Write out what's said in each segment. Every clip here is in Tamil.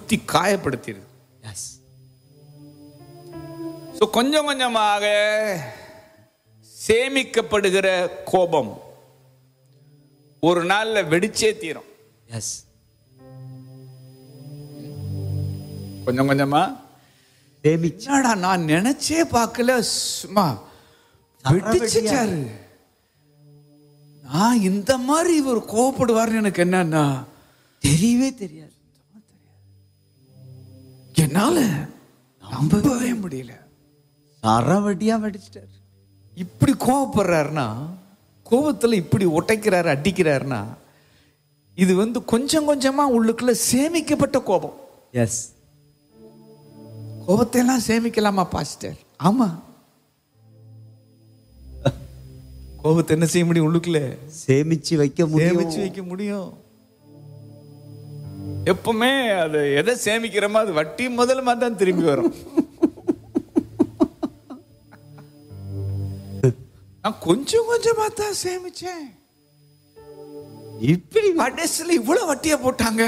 குத்தி காயப்படுத்திடுது எஸ் ஸோ கொஞ்சம் கொஞ்சமாக சேமிக்கப்படுகிற கோபம் ஒரு நாள்ல வெடிச்சே தீரும் எஸ் கொஞ்சம் கொஞ்சமா சேமிச்சு என்னடா நான் நினைச்சே பார்க்கல சும்மா வெடிச்சிட்டாரு நான் இந்த மாதிரி இவர் கோவப்படுவார்னு எனக்கு என்னன்னா தெரியவே தெரியாது என்னால நம்பவே முடியல சரவடியா வெடிச்சிட்டாரு இப்படி கோவப்படுறாருன்னா கோவத்துல இப்படி ஒட்டைக்கிறாரு அடிக்கிறாருன்னா இது வந்து கொஞ்சம் கொஞ்சமா உள்ளுக்குள்ள சேமிக்கப்பட்ட கோபம் எஸ் கோபத்தை எல்லாம் சேமிக்கலாமா பாஸ்டர் ஆமா கோபத்தை என்ன செய்ய முடியும் உள்ளுக்குள்ள சேமிச்சு வைக்க முடியும் சேமிச்சு வைக்க முடியும் எப்பவுமே அது எதை சேமிக்கிறோமோ அது வட்டி முதல்ல தான் திரும்பி வரும் நான் கொஞ்சம் கொஞ்சமா தான் சேமிச்சேன் இப்படி கடைசியில் இவ்வளவு வட்டியை போட்டாங்க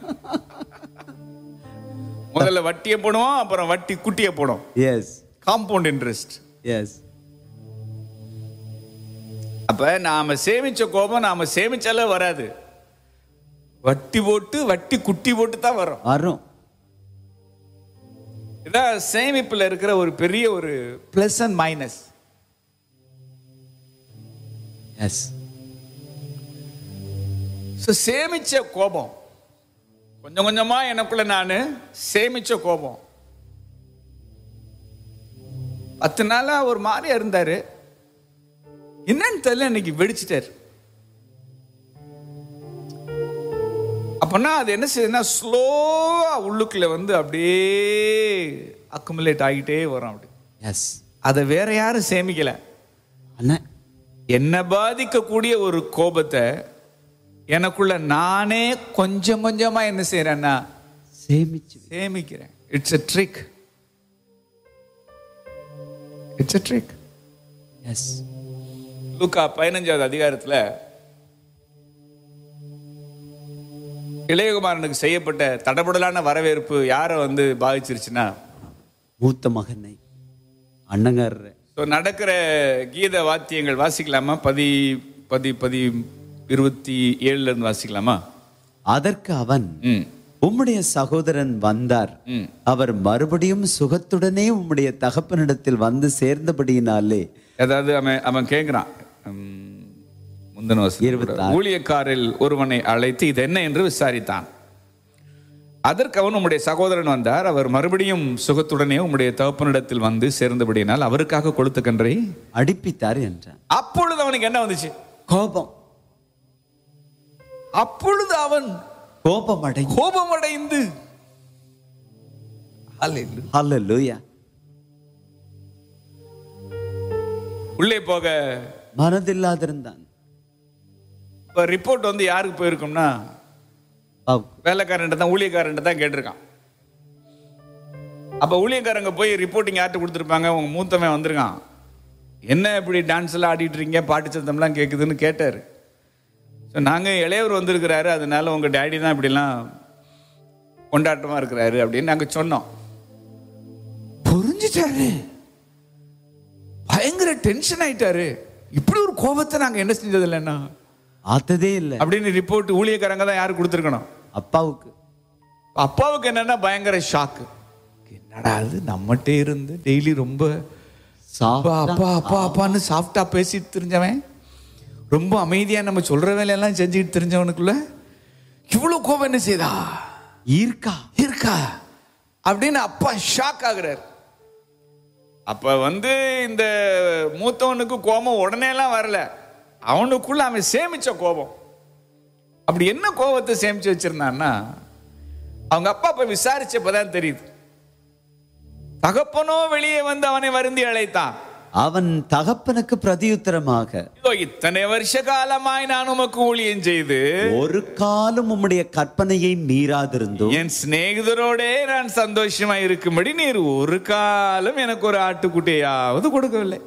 முதல்ல வட்டியை போடுவோம் அப்புறம் வட்டி குட்டியை போடும் எஸ் காம்பவுண்ட் இன்ட்ரெஸ்ட் எஸ் அப்ப நாம சேமிச்ச கோபம் நாம சேமிச்சாலே வராது வட்டி போட்டு வட்டி குட்டி போட்டு தான் வரும் வரும் இதான் சேமிப்புல இருக்கிற ஒரு பெரிய ஒரு plus and minus yes so சேமிச்ச கோபம் கொஞ்சம் கொஞ்சமா எனக்குள்ள நான் சேமிச்ச கோபம் பத்து நாளா ஒரு மாதிரியா இருந்தாரு என்னன்னு தெரியல இன்னைக்கு வெடிச்சிட்டாரு அப்பனா அது என்ன செய்யுதுன்னா ஸ்லோவா உள்ளுக்குள்ள வந்து அப்படியே அக்குமுலேட் ஆகிட்டே வரும் அப்படி எஸ் அதை வேற யாரும் சேமிக்கல அண்ணன் என்ன பாதிக்கக்கூடிய ஒரு கோபத்தை எனக்குள்ள நானே கொஞ்சம் கொஞ்சமா என்ன செய்யறேன்னா சேமிச்சு சேமிக்கிறேன் it's a trick it's a trick yes லூக்கா பதினஞ்சாவது அதிகாரத்துல இளையகுமாரனுக்கு செய்யப்பட்ட தடபுடலான வரவேற்பு யாரை வந்து பாதிச்சிருச்சுன்னா மூத்த மகனை அண்ணங்காரர் ஸோ நடக்கிற கீத வாத்தியங்கள் வாசிக்கலாமா பதி பதி பதி இருபத்தி ஏழுல இருந்து வாசிக்கலாமா அதற்கு அவன் ம் உம்முடைய சகோதரன் வந்தார் ம் அவர் மறுபடியும் சுகத்துடனே உம்முடைய தகப்பனிடத்தில் வந்து சேர்ந்தபடியினாலே அதாவது அவன் அவன் கேட்கிறான் முந்தின வசனம் கூட. இருபத்தாறு. ஊழியக்காரில் ஒருவனை அழைத்து இது என்ன என்று விசாரித்தான் அதற்கு அவன் உம்முடைய சகோதரன் வந்தார் அவர் மறுபடியும் சுகத்துடனே உம்முடைய தகப்பனிடத்தில் வந்து சேர்ந்தபடியினால் அவருக்காக கொளுத்த கன்றை அடிப்பித்தார் என்றான் அப்பொழுது அவனுக்கு என்ன வந்துச்சு கோபம் அப்பொழுது அவன் கோபம் அடை கோபமடைந்து Hallelujah. ஹalleluya உள்ளே போக மனதில்லாதிருந்தான் இப்போ ரிப்போர்ட் வந்து யாருக்கு போயிருக்கும்னா பாவுக்கு. வேலைக்காரன்ட்ட தான் ஊழியக்காரன்ட்ட தான் கேட்டிருக்கான் அப்போ ஊழியக்காரங்க போய் ரிப்போர்ட்டிங் யார்கிட்ட கொடுத்துருப்பாங்க உங்க மூத்தவன் வந்திருக்கான் என்ன இப்படி டான்ஸ் எல்லாம் ஆடிட்டு இருக்கீங்க பாட்டு சத்தம்லாம் கேட்குதுன்னு கேட்டார் ஸோ நாங்கள் இளையவர் வந்திருக்கிறாரு அதனால உங்கள் டேடி தான் இப்படிலாம் கொண்டாட்டமாக இருக்கிறாரு அப்படின்னு நாங்கள் சொன்னோம் புரிஞ்சுட்டாரு பயங்கர டென்ஷன் ஆயிட்டாரு இப்படி ஒரு கோபத்தை நாங்கள் என்ன செஞ்சது இல்லைன்னா ஆத்ததே இல்லை அப்படின்னு ரிப்போர்ட் ஊழியக்காரங்க தான் யாரு கொடுத்துருக்கணும் அப்பாவுக்கு அப்பாவுக்கு என்னன்னா பயங்கர ஷாக்கு என்னடா அது நம்மகிட்டே இருந்து டெய்லி ரொம்ப அப்பா அப்பா அப்பா அப்பான்னு சாஃப்டா பேசிட்டு தெரிஞ்சவன் ரொம்ப அமைதியா நம்ம சொல்ற வேலையெல்லாம் செஞ்சுட்டு தெரிஞ்சவனுக்குள்ள இவ்வளவு கோபம் என்ன செய்தா ஈர்க்கா இருக்கா அப்படின்னு அப்பா ஷாக் ஆகுறாரு அப்ப வந்து இந்த மூத்தவனுக்கு கோபம் உடனே எல்லாம் வரல அவனுக்குள்ள அவன் சேமிச்ச கோபம் அப்படி என்ன கோபத்தை சேமிச்சு வச்சிருந்தான்னா அவங்க அப்பா அப்ப விசாரிச்சப்பதான் தெரியுது தகப்பனோ வெளியே வந்து அவனை வருந்தி அழைத்தான் அவன் தகப்பனுக்கு பிரதியுத்தரமாக இதோ இத்தனை வருஷ காலமாய் நான் உமக்கு ஊழியம் செய்து ஒரு காலம் உம்முடைய கற்பனையை மீறாதிருந்தோம் என் சிநேகிதரோடே நான் சந்தோஷமா இருக்கும்படி நீர் ஒரு காலம் எனக்கு ஒரு ஆட்டுக்குட்டியாவது கொடுக்கவில்லை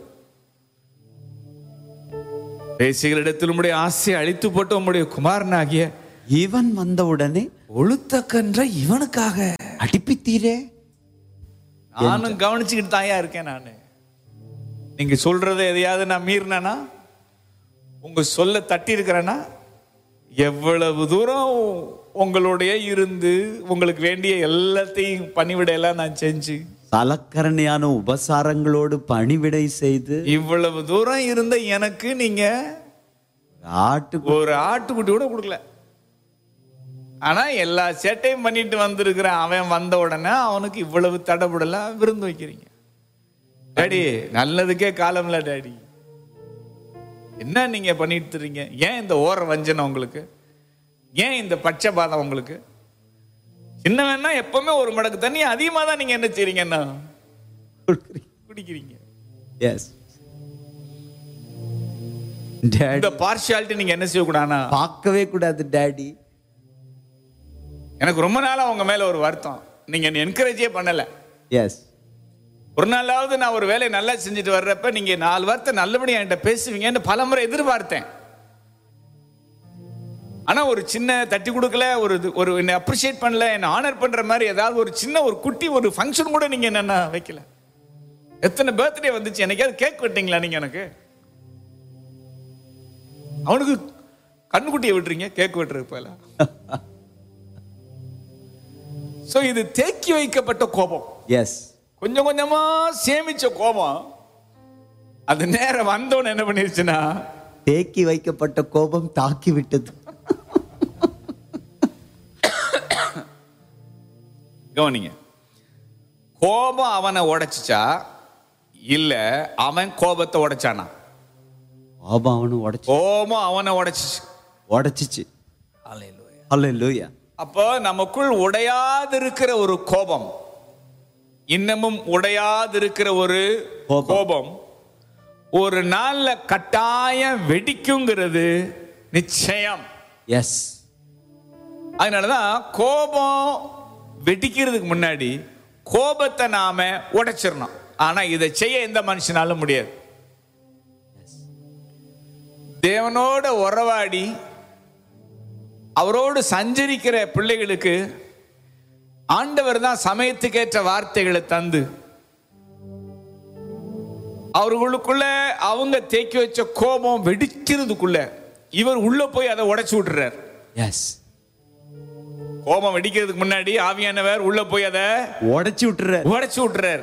பேசிகளிடத்தில் உம்முடைய ஆசையை அழித்து போட்டு உம்முடைய குமாரனாகிய இவன் வந்தவுடனே ஒழுத்தக்கன்ற இவனுக்காக அடிப்பித்தீரே நானும் கவனிச்சுக்கிட்டு தாயா இருக்கேன் நான் நீங்க சொல்றதை எதையாவது நான் மீறினேனா உங்க சொல்ல தட்டி இருக்கிறேன்னா எவ்வளவு தூரம் உங்களுடைய இருந்து உங்களுக்கு வேண்டிய எல்லாத்தையும் பணிவிட எல்லாம் நான் செஞ்சு சலக்கரணையான உபசாரங்களோடு பணிவிடை செய்து இவ்வளவு தூரம் இருந்த எனக்கு நீங்க ஆட்டு ஒரு ஆட்டுக்குட்டி கூட கொடுக்கல ஆனா எல்லா சேட்டையும் பண்ணிட்டு வந்திருக்கிற அவன் வந்த உடனே அவனுக்கு இவ்வளவு தடபுடலாம் விருந்து வைக்கிறீங்க டாடி நல்லதுக்கே காலம் இல்ல டாடி என்ன நீங்க பண்ணிட்டு இருக்கீங்க ஏன் இந்த ஓர வஞ்சனை உங்களுக்கு ஏன் இந்த பட்சபாதம் உங்களுக்கு சின்ன வேணா எப்பவுமே ஒரு மடக்கு தண்ணி அதிகமா தான் நீங்க என்ன செய்றீங்கன்னா குடிக்கிறீங்க எஸ் டேடி இந்த பார்ஷியாலிட்டி நீங்க என்ன செய்யக்கூடாதுன்னா பார்க்கவே கூடாது டேடி எனக்கு ரொம்ப நாளா உங்க மேல ஒரு வருத்தம் நீங்க என்ன என்கரேஜே பண்ணல எஸ் ஒரு நாளாவது நான் ஒரு வேலையை நல்லா செஞ்சுட்டு வர்றப்ப நீங்க நாலு வார்த்தை நல்லபடியா என்கிட்ட பேசுவீங்கன்னு பலமுறை எதிர்பார்த்தேன் ஆனா ஒரு சின்ன தட்டி கொடுக்கல ஒரு இது- ஒரு என்ன அப்ரிஷியேட் பண்ணல என்ன ஆனர் பண்ற மாதிரி ஏதாவது ஒரு சின்ன ஒரு குட்டி ஒரு ஃபங்க்ஷன் கூட நீங்க என்ன வைக்கல எத்தனை பர்த்டே வந்துச்சு என்னைக்காவது கேக் வெட்டீங்களா நீங்க எனக்கு அவனுக்கு கண்ணுக்குட்டியை விட்டுறீங்க கேக் வெட்டுறது போல சோ இது தேக்கி வைக்கப்பட்ட கோபம் எஸ் கொஞ்சம் கொஞ்சமா சேமிச்ச கோபம் அது நேரம் வந்தோன்னு என்ன பண்ணிருச்சுன்னா தேக்கி வைக்கப்பட்ட கோபம் தாக்கி விட்டது கவனிங்க கோபம் அவனை உடைச்சிச்சா இல்ல அவன் கோபத்தை உடைச்சானா கோபம் அவனு உடைச்சு கோபம் அவனை உடைச்சிச்சு உடைச்சிச்சு அல்லேலூயா அப்போ நமக்குள் உடையாதிருக்கிற ஒரு கோபம் இன்னமும் உடையாதிருக்கிற ஒரு கோபம். கோபம் ஒரு நாள்ல கட்டாயம் வெடிக்குங்கிறது நிச்சயம் எஸ் அதனாலதான் கோபம் வெடிக்கிறதுக்கு முன்னாடி கோபத்தை நாம உடைச்சிடணும் ஆனா இதை செய்ய எந்த மனுஷனாலும் முடியாது தேவனோட உறவாடி அவரோடு சஞ்சரிக்கிற பிள்ளைகளுக்கு ஆண்டவர் தான் சமயத்துக்கேற்ற வார்த்தைகளை தந்து அவர்களுக்குள்ள அவங்க தேக்கி வச்ச கோபம் வெடிக்கிறதுக்குள்ள இவர் உள்ள போய் அதை உடைச்சு விட்டுறார் எஸ் கோபம் வெடிக்கிறதுக்கு முன்னாடி ஆவியானவர் உள்ள போய் அதை உடைச்சு விட்டுற உடைச்சு விட்டுறார்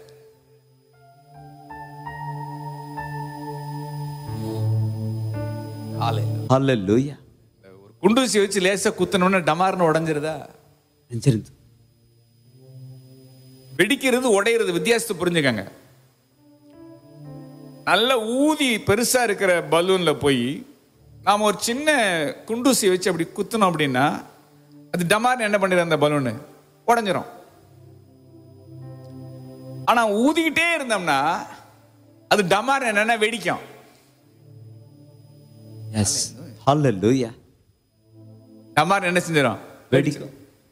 அல்லேலூயா ஒரு குண்டூசி வச்சு லேசா குத்தணும்னு டமார்னு உடைஞ்சிருதா நெஞ்சிருந்து வெடிக்கிறது உடையிறது வித்தியாசத்தை புரிஞ்சுக்கங்க நல்ல ஊதி பெருசா இருக்கிற பலூன்ல போய் நாம ஒரு சின்ன குண்டூசி வச்சு அப்படி குத்தணும் அப்படின்னா அது டமார்னு என்ன பண்ணிடுது அந்த பலூனு உடைஞ்சிரும் ஆனா ஊதிக்கிட்டே இருந்தோம்னா அது டமார் என்னன்னா வெடிக்கும் எஸ் அல்லேலூயா டமார் என்ன செஞ்சிடும் வெடிக்கும்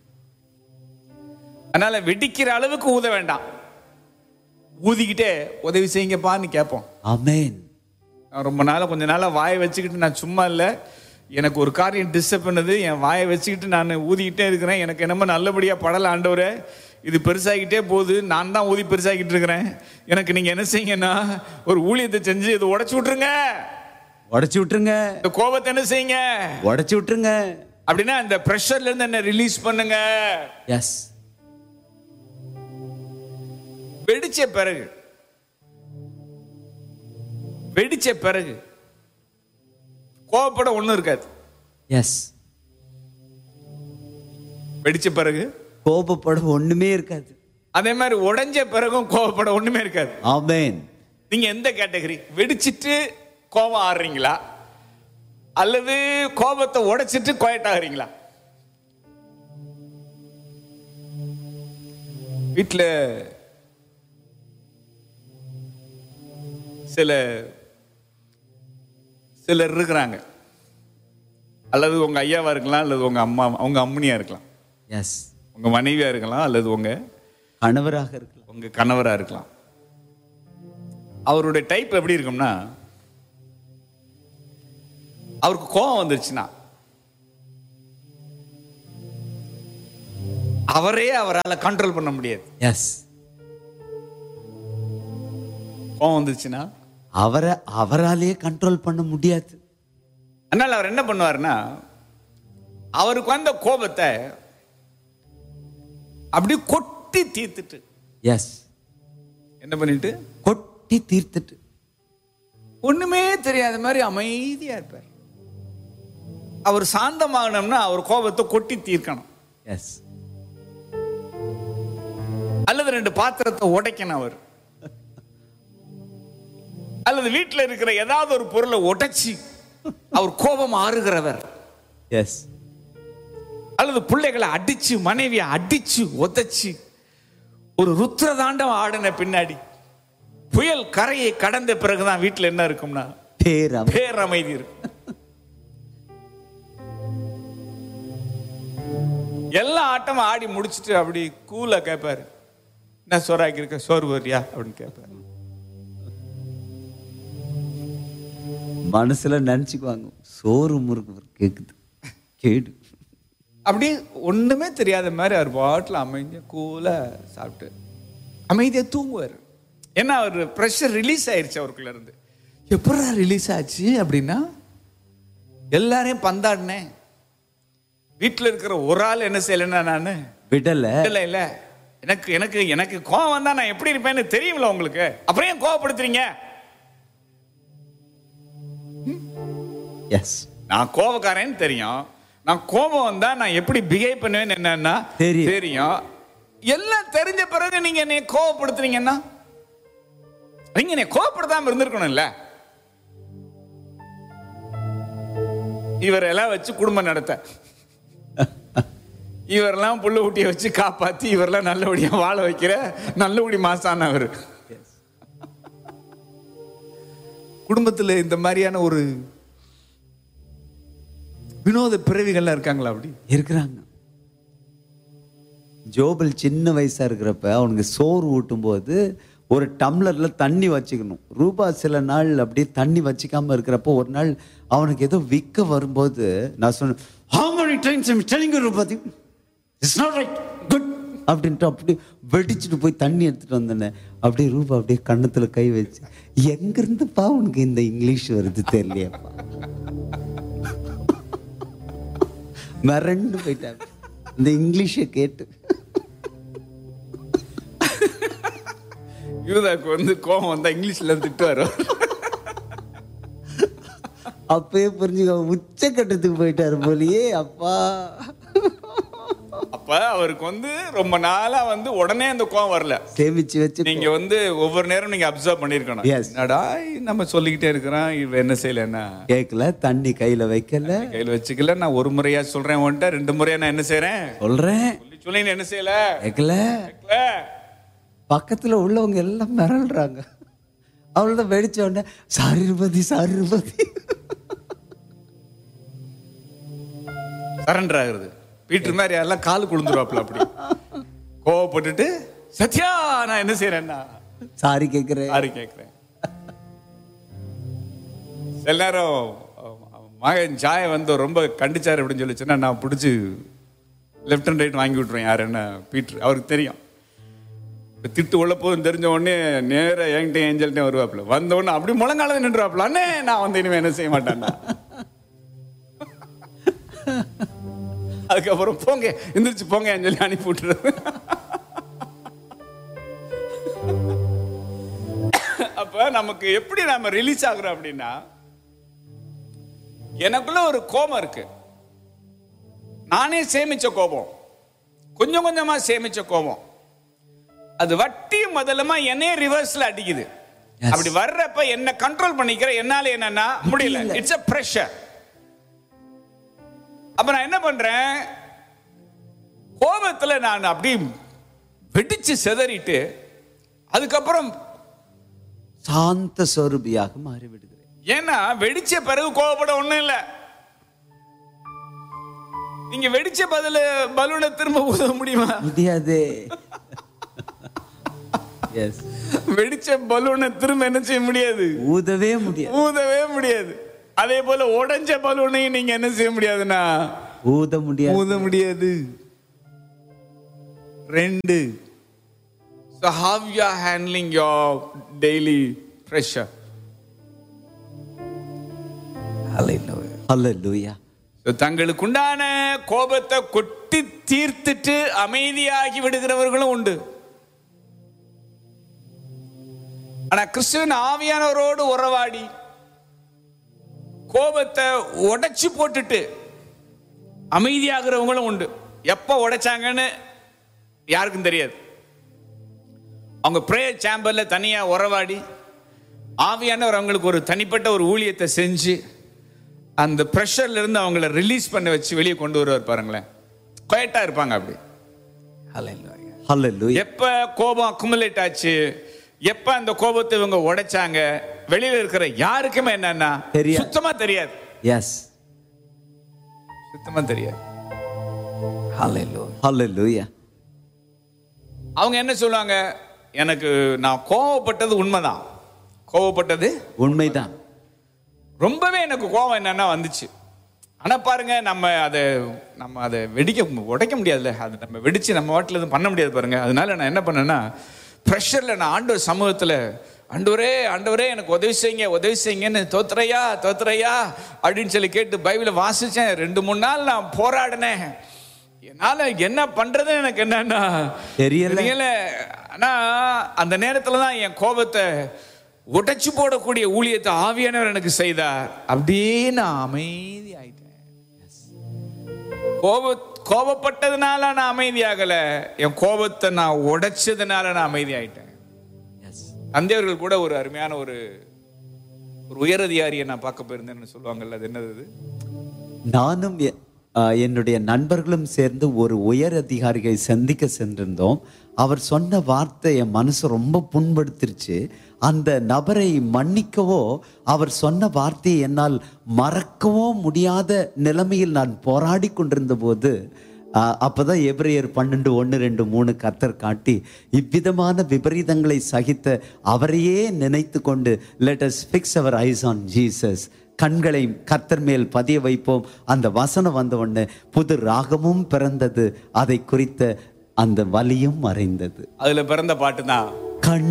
அதனால வெடிக்கிற அளவுக்கு ஊத வேண்டாம் ஊதிக்கிட்டே உதவி செய்யுங்கப்பான்னு கேட்போம் ஆமென் நான் ரொம்ப நாளாக கொஞ்ச நாளாக வாயை வச்சுக்கிட்டு நான் சும்மா இல்லை எனக்கு ஒரு காரியம் டிஸ்டர்ப் பண்ணுது என் வாயை வச்சுக்கிட்டு நான் ஊதிக்கிட்டே இருக்கிறேன் எனக்கு என்னமோ நல்லபடியாக படலை ஆண்டவரே இது பெருசாகிக்கிட்டே போகுது நான் தான் ஊதி பெருசாகிட்டு இருக்கிறேன் எனக்கு நீங்கள் என்ன செய்யுங்கன்னா ஒரு ஊழியத்தை செஞ்சு இதை உடச்சி விட்ருங்க உடைச்சு விட்டுருங்க இந்த கோபத்தை என்ன செய்யுங்க உடைச்சு விட்டுருங்க அப்படின்னா இந்த ப்ரெஷர்ல இருந்து என்ன ரிலீஸ் பண்ணுங்க எஸ் வெடிச்ச பிறகு வெடிச்ச பிறகு கோவப்பட ஒண்ணும் இருக்காது எஸ் வெடிச்ச பிறகு கோபப்பட ஒண்ணுமே இருக்காது அதே மாதிரி உடைஞ்ச பிறகும் கோவப்பட ஒண்ணுமே இருக்காது ஆமென் நீங்க எந்த கேட்டகரி வெடிச்சிட்டு கோபம் ஆடுறீங்களா அல்லது கோபத்தை உடைச்சிட்டு குவைட் ஆகுறீங்களா வீட்டில் சில சிலர் இருக்கிறாங்க அல்லது உங்க ஐயாவா இருக்கலாம் அல்லது உங்க அம்மா உங்க அம்மனியா இருக்கலாம் எஸ் உங்க மனைவியா இருக்கலாம் அல்லது உங்க கணவராக இருக்கலாம் உங்க கணவரா இருக்கலாம் அவருடைய டைப் எப்படி இருக்கும்னா அவருக்கு கோபம் வந்துருச்சுன்னா அவரே அவரால் கண்ட்ரோல் பண்ண முடியாது எஸ் கோவம் வந்துச்சுன்னா அவரை அவராலேயே கண்ட்ரோல் பண்ண முடியாது அதனால அவர் என்ன பண்ணுவாருன்னா அவருக்கு வந்த கோபத்தை அப்படி கொட்டி தீர்த்துட்டு எஸ் என்ன பண்ணிட்டு கொட்டி தீர்த்துட்டு ஒண்ணுமே தெரியாத மாதிரி அமைதியா இருப்பார் அவர் சாந்தமாகணும்னா அவர் கோபத்தை கொட்டி தீர்க்கணும் எஸ் அல்லது ரெண்டு பாத்திரத்தை உடைக்கணும் அவர் அல்லது வீட்டில் இருக்கிற ஏதாவது ஒரு பொருளை உடைச்சி அவர் கோபம் ஆறுகிறவர் எஸ் அல்லது பிள்ளைகளை அடிச்சு மனைவியை அடிச்சு உதைச்சு ஒரு ருத்ரதாண்டம் ஆடின பின்னாடி புயல் கரையை கடந்த பிறகுதான் வீட்டில் என்ன இருக்கும்னா பேரம் பேரமைதி இருக்கும் எல்லா ஆட்டமும் ஆடி முடிச்சிட்டு அப்படி கூலா கேட்பாரு என்ன சோறாக்கி இருக்க சோறு வரியா அப்படின்னு கேட்பாரு மனசுல நினைச்சுக்குவாங்க சோறு முறுக்கு கேக்குது கேடு அப்படி ஒண்ணுமே தெரியாத மாதிரி அவர் பாட்டில் அமைதியா கூலா சாப்பிட்டு அமைதியா தூங்குவார் ஏன்னா அவர் ப்ரெஷர் ரிலீஸ் ஆயிருச்சு அவருக்குள்ள இருந்து எப்படா ரிலீஸ் ஆச்சு அப்படின்னா எல்லாரையும் பந்தாடினேன் வீட்டில் இருக்கிற ஒரு ஆள் என்ன செய்யலைன்னா நான் விடல இல்ல இல்ல எனக்கு எனக்கு எனக்கு கோவம் வந்தா நான் எப்படி இருப்பேன்னு தெரியும்ல உங்களுக்கு அப்புறம் ஏன் கோவப்படுத்துறீங்க எஸ் நான் கோவக்காரன்னு தெரியும் நான் கோபம் வந்தா நான் எப்படி பிஹேவ் பண்ணுவேன்னு என்னன்னா தெரியும். தெரியும் எல்லாம் தெரிஞ்ச பிறகு நீங்க என்னை கோவப்படுத்துறீங்கன்னா நீங்க என்னை கோவப்படுத்தாம இருந்திருக்கணும்ல இவரெல்லாம் வச்சு குடும்பம் நடத்த இவரெல்லாம் புள்ள ஊட்டியை வச்சு காப்பாத்தி இவரெல்லாம் நல்லபடியா வாழ வைக்கிற நல்லபடி மாசானவர் குடும்பத்துல இந்த மாதிரியான ஒரு வினோத பிறவிகள்லாம் இருக்காங்களா அப்படி இருக்கிறாங்க ஜோபல் சின்ன வயசா இருக்கிறப்ப அவனுக்கு சோறு ஊட்டும் போது ஒரு டம்ளர்ல தண்ணி வச்சுக்கணும் ரூபா சில நாள் அப்படியே தண்ணி வச்சுக்காம இருக்கிறப்போ ஒரு நாள் அவனுக்கு ஏதோ விற்க வரும்போது நான் சொன்னேன் how many times I'm telling you Rupathi it's not right good அப்படின்ட்டு அப்படி வெடிச்சுட்டு போய் தண்ணி எடுத்துட்டு வந்தேன் அப்படியே ரூபா அப்படியே கண்ணத்துல கை வச்சு எங்க இருந்துப்பா உனக்கு இந்த இங்கிலீஷ் வருது தெரியலையாப்பா மிரண்டு போயிட்டாங்க இந்த இங்கிலீஷை கேட்டு யூதாக்கு வந்து கோபம் வந்தா இங்கிலீஷ்ல திட்டுவாரு அப்பயே புரிஞ்சுக்க உச்சக்கட்டத்துக்கு போயிட்டாரு போலியே அப்பா அப்ப அவருக்கு வந்து ரொம்ப நாளா வந்து உடனே அந்த கோபம் வரல சேமிச்சு வச்சு நீங்க வந்து ஒவ்வொரு நேரம் நீங்க அப்சர்வ் பண்ணிருக்கணும் Yes. என்னடா நம்ம சொல்லிக்கிட்டே இருக்கிறோம் இவ என்ன செய்யல என்ன கேட்கல தண்ணி கையில வைக்கல கையில் வச்சுக்கல நான் ஒரு முறையா சொல்றேன் உன்ட்ட ரெண்டு முறையா நான் என்ன செய்றேன் சொல்றேன் சொல்லி சொல்லி நீ என்ன செய்யல கேட்கல கேட்கல. பக்கத்துல உள்ளவங்க எல்லாம் மிரள்றாங்க அவள்தான் வெடிச்ச உடனே sorry Rupathi sorry Rupathi surrender ஆகுறது பீட்டர் மாதிரி எல்லாம் கால் குழுந்துருவாப்ல அப்படி கோவப்பட்டுட்டு சத்யா நான் என்ன செய்யறேன்னா சாரி கேட்கிறேன் யாரு கேட்கிறேன் சில நேரம் அஹ், மகன் ஜாய வந்து ரொம்ப கண்டிச்சாரு அப்படின்னு சொல்லி சொன்னா நான் பிடிச்சி லெஃப்ட் அண்ட் ரைட் வாங்கி விட்டுருவேன் யார் என்ன பீட்டர் அவருக்கு தெரியும் இப்ப திட்டு உள்ள போதும் தெரிஞ்ச உடனே நேரா என்கிட்ட ஏஞ்சல்கிட்ட வருவாப்புல வந்த உடனே அப்படி முழங்கால நின்றுவாப்புல அண்ணே நான் வந்து இனிமே என்ன செய்ய மாட்டேன்னா அதுக்கப்புறம் போங்க எந்திரிச்சு போங்க சொல்லி அனுப்பி விட்டுறது அப்ப நமக்கு எப்படி நாம ரிலீஸ் ஆகுறோம் அப்படின்னா எனக்குள்ள ஒரு கோபம் இருக்கு நானே சேமிச்ச கோபம் கொஞ்சம் கொஞ்சமா சேமிச்ச கோபம் அது வட்டி முதலமா என்னைய ரிவர்ஸ்ல அடிக்குது Yes. அப்படி வர்றப்ப என்ன கண்ட்ரோல் பண்ணிக்கிற என்னால என்னன்னா முடியல இட்ஸ் a pressure அப்ப நான் என்ன பண்றேன் கோபத்துல நான் அப்படி வெடிச்சு செதறிட்டு அதுக்கப்புறம் சாந்த சொரூபியாக மாறி விடுகிறேன் ஏன்னா வெடிச்ச பிறகு கோவப்பட ஒண்ணும் இல்ல நீங்க வெடிச்ச பதில பலூனை திரும்ப ஊத முடியுமா முடியாதே எஸ் வெடிச்ச பலூனை திரும்ப என்ன செய்ய முடியாது ஊதவே முடியாது ஊதவே முடியாது அதே போல உடைஞ்ச பலூனையும் நீங்க என்ன செய்ய முடியாதுன்னா ஊத முடியாது ஊத முடியாது ரெண்டு so how you are handling your daily pressure ஹalleluya தங்களுக்குண்டான கோபத்தை கொட்டி தீர்த்துட்டு அமைதியாகி விடுகிறவர்களும் உண்டு ஆனா கிறிஸ்துவின் ஆவியானவரோடு உறவாடி கோபத்தை உடைச்சு போட்டுட்டு அமைதியாகிறவங்களும் உண்டு எப்ப உடைச்சாங்கன்னு யாருக்கும் தெரியாது அவங்க ப்ரேயர் சேம்பர்ல தனியா உறவாடி ஆவியானவர் அவங்களுக்கு ஒரு தனிப்பட்ட ஒரு ஊழியத்தை செஞ்சு அந்த ப்ரெஷர்ல இருந்து அவங்கள ரிலீஸ் பண்ண வச்சு வெளியே கொண்டு வருவார் பாருங்களேன் குவைட்டா இருப்பாங்க அப்படி ஹalleluya எப்ப கோபம் அக்குமுலேட் ஆச்சு எப்ப அந்த கோபத்தை இவங்க உடைச்சாங்க வெளியில இருக்கிற யாருக்குமே என்னன்னா தெரியாது. சுத்தமா தெரியாது எஸ் சுத்தமா தெரியாது ஹalleluya அவங்க என்ன சொல்லுவாங்க எனக்கு நான் கோவப்பட்டது உண்மைதான் கோவப்பட்டது உண்மைதான் ரொம்பவே எனக்கு கோவம் என்னன்னா வந்துச்சு ஆனா பாருங்க நம்ம அதை நம்ம அதை வெடிக்க உடைக்க முடியாதுல்ல அது நம்ம வெடிச்சு நம்ம வாட்டில் எதுவும் பண்ண முடியாது பாருங்க அதனால நான் என்ன பண்ணேன்னா ப்ரெஷரில் நான் ஆண்டவர் சமூகத்தில் ஆண்டவரே ஆண்டவரே எனக்கு உதவி செய்யுங்க உதவி செய்யுங்கன்னு தோத்துறையா தோத்துறையா அப்படின்னு சொல்லி கேட்டு பைபிளை வாசிச்சேன் ரெண்டு மூணு நாள் நான் போராடினேன் என்னால என்ன பண்றதுன்னு எனக்கு என்னன்னா தெரியல. தெரியல ஆனா அந்த நேரத்துல தான் என் கோபத்தை உடைச்சு போடக்கூடிய ஊழியத்தை ஆவியானவர் எனக்கு செய்தார் அப்படியே நான் அமைதி ஆயிட்டேன் கோப கோபப்பட்டதுனால நான் அமைதியாகல என் கோபத்தை நான் உடைச்சதுனால நான் அமைதி ஆயிட்டேன் எஸ் தந்தையர்கள் கூட ஒரு அருமையான ஒரு ஒரு உயரதிகாரியை நான் பார்க்க போயிருந்தேன்னு சொல்லுவாங்கல்ல அது என்னது அது? நானும் எ- ஆ, என்னுடைய நண்பர்களும் சேர்ந்து ஒரு உயர் அதிகாரியை சந்திக்க சென்றிருந்தோம் அவர் சொன்ன வார்த்தை என் மனசு ரொம்ப புண்படுத்திருச்சு அந்த நபரை மன்னிக்கவோ அவர் சொன்ன வார்த்தையை என்னால் மறக்கவோ முடியாத நிலைமையில் நான் போராடி கொண்டிருந்த போது ஆ, அப்பதான் எபிரேயர் பன்னெண்டு ஒன்று ரெண்டு மூணு கத்தர் காட்டி இவ்விதமான விபரீதங்களை சகித்த அவரையே நினைத்து கொண்டு let us fix our eyes on Jesus கண்களை கர்த்தர் மேல் பதிய வைப்போம் அந்த வசனம் வந்த உடனே புது ராகமும் பிறந்தது அதை குறித்த அந்த வலியும் மறைந்தது அதுல பிறந்த பாட்டு தான் கண்